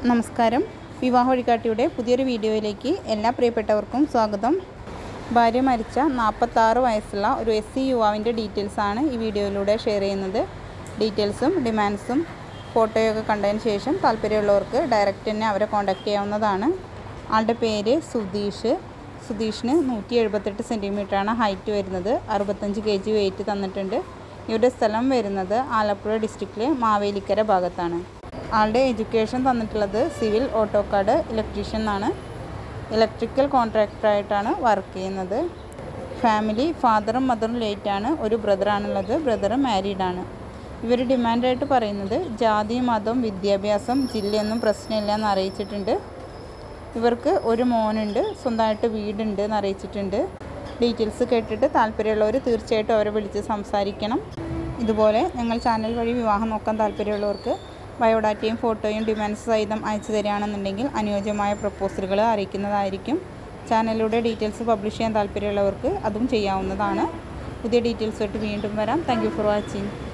നമസ്കാരം വിവാഹ വഴികാട്ടിയുടെ പുതിയൊരു വീഡിയോയിലേക്ക് എല്ലാ പ്രിയപ്പെട്ടവർക്കും സ്വാഗതം ഭാര്യ മരിച്ച നാൽപ്പത്താറ് വയസ്സുള്ള ഒരു എസ് സി യുവാവിൻ്റെ ഡീറ്റെയിൽസാണ് ഈ വീഡിയോയിലൂടെ ഷെയർ ചെയ്യുന്നത് ഡീറ്റെയിൽസും ഡിമാൻഡ്സും ഫോട്ടോയൊക്കെ കണ്ടതിന് ശേഷം താല്പര്യമുള്ളവർക്ക് ഡയറക്റ്റ് തന്നെ അവരെ കോൺടാക്റ്റ് ചെയ്യാവുന്നതാണ് ആളുടെ പേര് സുധീഷ് സുധീഷിന് നൂറ്റി എഴുപത്തെട്ട് സെൻറ്റിമീറ്ററാണ് ഹൈറ്റ് വരുന്നത് അറുപത്തഞ്ച് കെ ജി വെയിറ്റ് തന്നിട്ടുണ്ട് ഇവരുടെ സ്ഥലം വരുന്നത് ആലപ്പുഴ ഡിസ്ട്രിക്റ്റിലെ മാവേലിക്കര ഭാഗത്താണ് ആളുടെ എഡ്യൂക്കേഷൻ തന്നിട്ടുള്ളത് സിവിൽ ഓട്ടോക്കാർഡ് ഇലക്ട്രീഷ്യൻ എന്നാണ് ഇലക്ട്രിക്കൽ കോൺട്രാക്ടറായിട്ടാണ് വർക്ക് ചെയ്യുന്നത് ഫാമിലി ഫാദറും മദറും ലേറ്റാണ് ഒരു ബ്രദറാണുള്ളത് ബ്രദർ മാരീഡാണ് ഇവർ ഡിമാൻഡായിട്ട് പറയുന്നത് ജാതി മതം വിദ്യാഭ്യാസം ജില്ലയൊന്നും പ്രശ്നമില്ല എന്ന് അറിയിച്ചിട്ടുണ്ട് ഇവർക്ക് ഒരു മോനുണ്ട് സ്വന്തമായിട്ട് വീടുണ്ട് എന്ന് അറിയിച്ചിട്ടുണ്ട് ഡീറ്റെയിൽസ് കേട്ടിട്ട് താല്പര്യമുള്ളവർ തീർച്ചയായിട്ടും അവരെ വിളിച്ച് സംസാരിക്കണം ഇതുപോലെ ഞങ്ങൾ ചാനൽ വഴി വിവാഹം നോക്കാൻ താല്പര്യമുള്ളവർക്ക് ബയോഡാറ്റയും ഫോട്ടോയും ഡിമാൻഡ്സ് സഹിതം അയച്ചു തരികയാണെന്നുണ്ടെങ്കിൽ അനുയോജ്യമായ പ്രപ്പോസലുകൾ അറിയിക്കുന്നതായിരിക്കും ചാനലിലൂടെ ഡീറ്റെയിൽസ് പബ്ലിഷ് ചെയ്യാൻ താല്പര്യമുള്ളവർക്ക് അതും ചെയ്യാവുന്നതാണ് പുതിയ ഡീറ്റെയിൽസ് ആയിട്ട് വീണ്ടും വരാം താങ്ക് ഫോർ വാച്ചിങ്